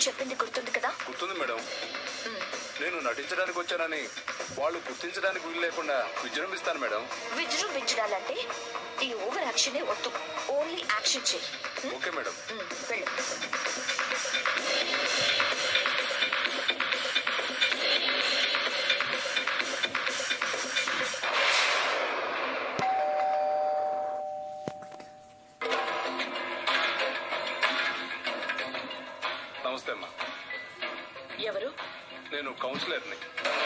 చెప్పింది గుర్తుంది కదా గుర్తుంది మేడం నేను నటించడానికి వచ్చానని వాళ్ళు గుర్తించడానికి వీలు లేకుండా విజృంభిస్తాను మేడం విజృంభించడాలంటే ఈ ఓవర్ యాక్షన్ వద్దు ఓన్లీ యాక్షన్ చెయ్యి ఉమ్, ఓకే మేడం ఉమ్, వెళ్ళు నమస్తే అమ్మా ఎవరు నేను కౌన్సిలర్ని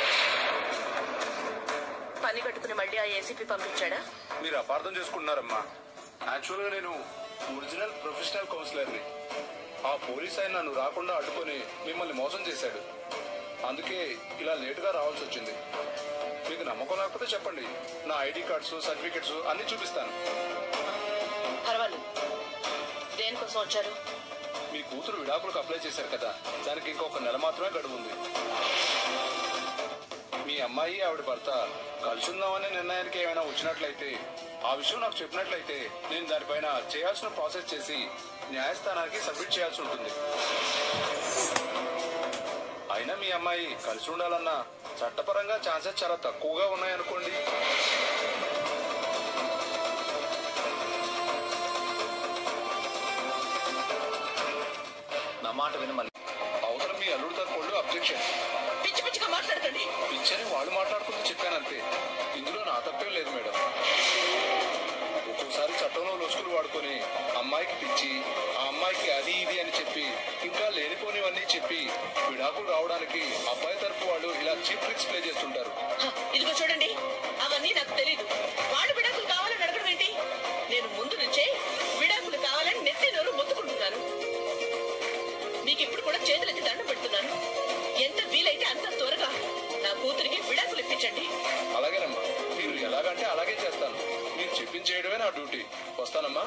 పని కట్టుకుని మళ్ళీ ఆ ఏసీపీ పంపించాడా మీరు అపార్థం చేసుకుంటున్నారమ్మా యాక్చువల్గా నేను ఒరిజినల్ ప్రొఫెషనల్ కౌన్సిలర్ని ఆ పోలీస్ ఆయన నన్ను రాకుండా అడ్డుకొని మిమ్మల్ని మోసం చేశాడు అందుకే ఇలా లేటుగా రావాల్సి వచ్చింది మీకు నమ్మకం లేకపోతే చెప్పండి నా ఐడి కార్డ్స్ సర్టిఫికెట్స్ అన్ని చూపిస్తాను పర్వాలేదు దేనికోసం వచ్చారు మీ కూతురు విడాకులకు అప్లై చేశారు కదా దానికి ఇంకొక నెల మాత్రమే గడువు ఉంది మీ అమ్మాయి ఆవిడ భర్త కలుసుందామనే నిర్ణయానికి ఏమైనా వచ్చినట్లయితే ఆ విషయం నాకు చెప్పినట్లయితే నేను దానిపైన చేయాల్సిన ప్రాసెస్ చేసి న్యాయస్థానానికి సబ్మిట్ చేయాల్సి ఉంటుంది అయినా మీ అమ్మాయి కలిసి ఉండాలన్నా చట్టపరంగా ఛాన్సెస్ చాలా తక్కువగా ఉన్నాయనుకోండి నా మాట వినమని అవతల మీ అల్లుడు తరపుళ్ళు అబ్జెక్షన్ పిచ్చి పిచ్చిగా మాట్లాడకండి పిచ్చని వాళ్ళు మాట్లాడుకుంటూ చెప్పానంతే ఇందులో నా తప్పేం లేదు మేడం ఒక్కోసారి చట్టంలో లొసుకులు వాడుకొని అమ్మాయికి పిచ్చి ఆ అమ్మాయికి అది ఇది అని చెప్పి ఇంకా లేనిపోనివన్నీ చెప్పి విడాకులు రావడానికి అబ్బాయి తరపు వాళ్ళు ఇలా చీప్ ట్రిక్స్ ప్లే చేస్తుంటారు హ, ఇదిగో చూడండి అవన్నీ నాకు తెలీదు వాళ్ళు విడాకులు కావాలని అడగడం ఏంటి నేను ముందు నుంచే విడాకులు కావాలని నెత్తి నోరు మొత్తుకుంటున్నాను మీకు ఇప్పుడు కూడా చేతులెత్తి దండం పెడుతున్నాను ఎంత వీలైతే అంత త్వరగా నా కూతురికి విడాకులు ఇప్పించండి అలాగేనమ్మా మీరు ఎలాగంటే అలాగే చేస్తాను మీరు చెప్పించేయడమే నా డ్యూటీ వస్తానమ్మా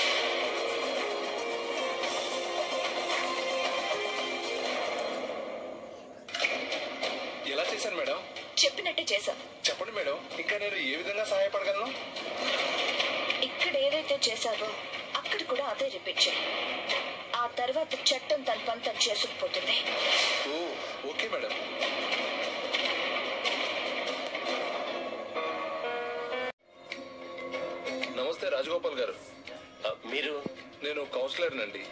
ఎలా చేశాను మేడం చెప్పినట్టే చేశాం చెప్పండి మేడం ఇంకా నేను ఏ విధంగా సహాయపడగలను ఇక్కడ ఏదైతే చేశారో అక్కడ కూడా అదే రిపీట్ చేయి ఆ తర్వాత చట్టం తన పని తను చేసుకుపోతుంది ఓ ఓకే మేడం నమస్తే రాజగోపాల్ గారు ఆ, మీరు నేను కౌన్సిలర్ నండి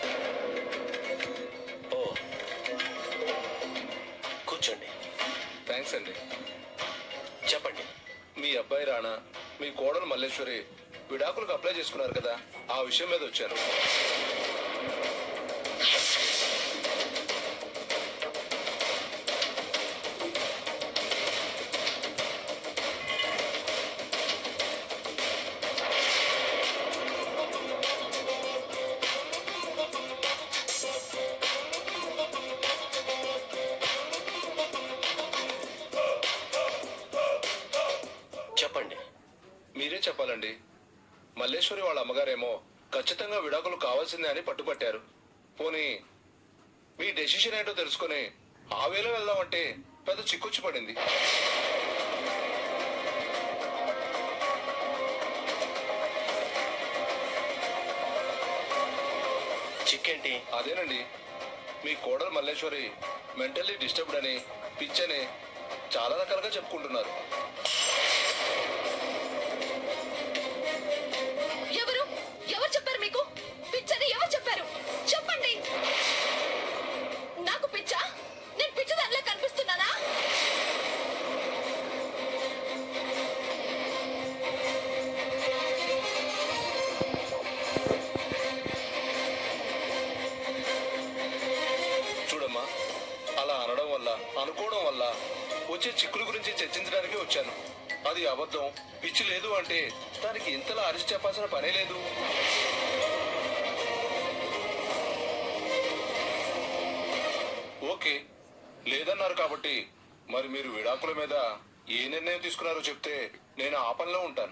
ఓ కూర్చోండి థ్యాంక్స్ అండి చెప్పండి మీ అబ్బాయి రాణా మీ కోడలు మల్లేశ్వరి విడాకులకు అప్లై చేసుకున్నారు కదా ఆ విషయం మీద వచ్చాను చెప్పండి మీరే చెప్పాలండి మల్లేశ్వరి వాళ్ళ అమ్మగారేమో ఖచ్చితంగా విడాకులు కావాల్సిందే అని పట్టుపట్టారు పోనీ మీ డెసిషన్ ఏంటో తెలుసుకొని ఆ వేలో వెళ్దామంటే పెద్ద చిక్కుచ్చి పడింది చిక్కేంటి అదేనండి మీ కోడలు మల్లేశ్వరి మెంటల్లీ డిస్టర్బ్డ్ అని పిచ్చని చాలా రకాలుగా చెప్పుకుంటున్నారు ఎవరు ఎవరు చెప్పారు మీకు పిచ్చని ఎవరు చెప్పారు చెప్పండి నాకు పిచ్చా నేను పిచ్చదానిలా కనిపిస్తున్నానా చూడమ్మా అలా అనడం వల్ల అనుకోవడం వల్ల వచ్చే చిక్కుల గురించి చర్చించడానికి వచ్చాను అది అబద్ధం పిచ్చి లేదు అంటే దానికి ఇంతలా అరిచి చెప్పాల్సిన పనే లేదు ఓకే లేదన్నారు కాబట్టి మరి మీరు విడాకుల మీద ఏ నిర్ణయం తీసుకున్నారో చెప్తే నేను ఆ పనిలో ఉంటాను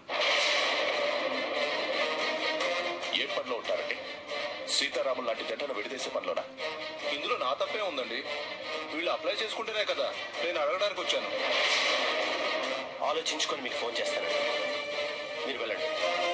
ఏ పనిలో ఉంటారండి సీతారాములు లాంటి జంటను విడదీసే పనిలోనా ఇందులో నా తప్పే ఉందండి వీళ్ళు అప్లై చేసుకుంటేనే కదా నేను అడగడానికి వచ్చాను ఆలోచించుకొని మీకు ఫోన్ చేస్తానండి మీరు వెళ్ళండి